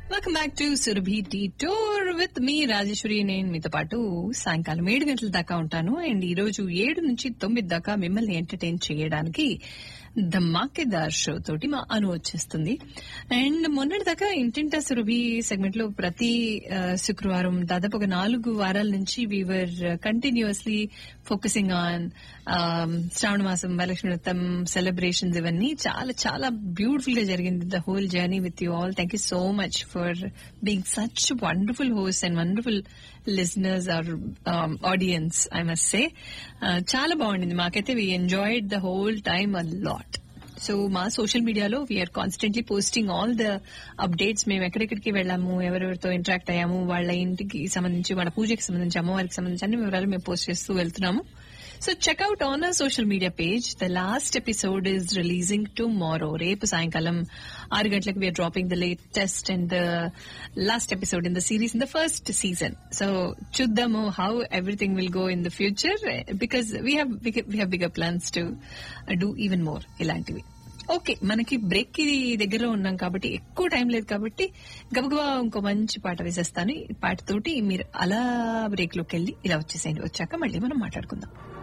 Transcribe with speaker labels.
Speaker 1: welcome back to Surabhi tea tour with me Rajeshwari నేను మీతో పాటు సాయంకాలం ఏడు గంటల దాకా ఉంటాను అండ్ ఈ రోజు ఏడు నుంచి తొమ్మిది దాకా మిమ్మల్ని ఎంటర్టైన్ చేయడానికి ధమాకేదార్ షో తోటి మా అను వచ్చేస్తుంది అండ్ మొన్నటి దాకా ఇంటింటా సురభి సెగ్మెంట్ లో ప్రతి ఆ, శుక్రవారం దాదాపు ఒక నాలుగు వారాల నుంచి వీవర్ కంటిన్యూస్లీ ఫోకసింగ్ ఆన్ శ్రావణ మాసం వరలక్ష్మి వ్రతం సెలబ్రేషన్స్ ఇవన్నీ చాలా చాలా బ్యూటిఫుల్ గా జరిగింది the whole journey with you all thank you so much for being such wonderful host and wonderful listeners or audience I must say చాలా బాగుండింది మాకైతే we enjoyed the whole time a lot so మా social మీడియాలో we are constantly posting all the updates మేము ఎక్కడెక్కడికి వెళ్ళాము ఎవరెవరితో interact అయ్యాము వాళ్ళ ఇంటికి సంబంధించి వాళ్ళ పూజకి సంబంధించి అమ్మవారికి సంబంధించి అన్ని వివరాలు మేము పోస్ట్ చేస్తూ వెళ్తున్నాము so check out on a social media page the last episode is releasing tomorrow రేపు సాయంకాలం ఆరు గంటలకు we are dropping the latest and the last episode in the series in the first season so చూద్దాము how everything will go in the future because we have we have bigger plans to do even more ఇలాంటివి okay మనకి break కి దగ్గరలో ఉన్నాం కాబట్టి ఎక్కువ time లేదు కాబట్టి గబగబా ఇంకో మంచి పాట వేసేస్తాను ఈ పాటతోటి మీరు అలా బ్రేక్ లోకి వెళ్ళి ఇలా వచ్చేసేయండి వచ్చాక మళ్ళీ మనం మాట్లాడుకుందాం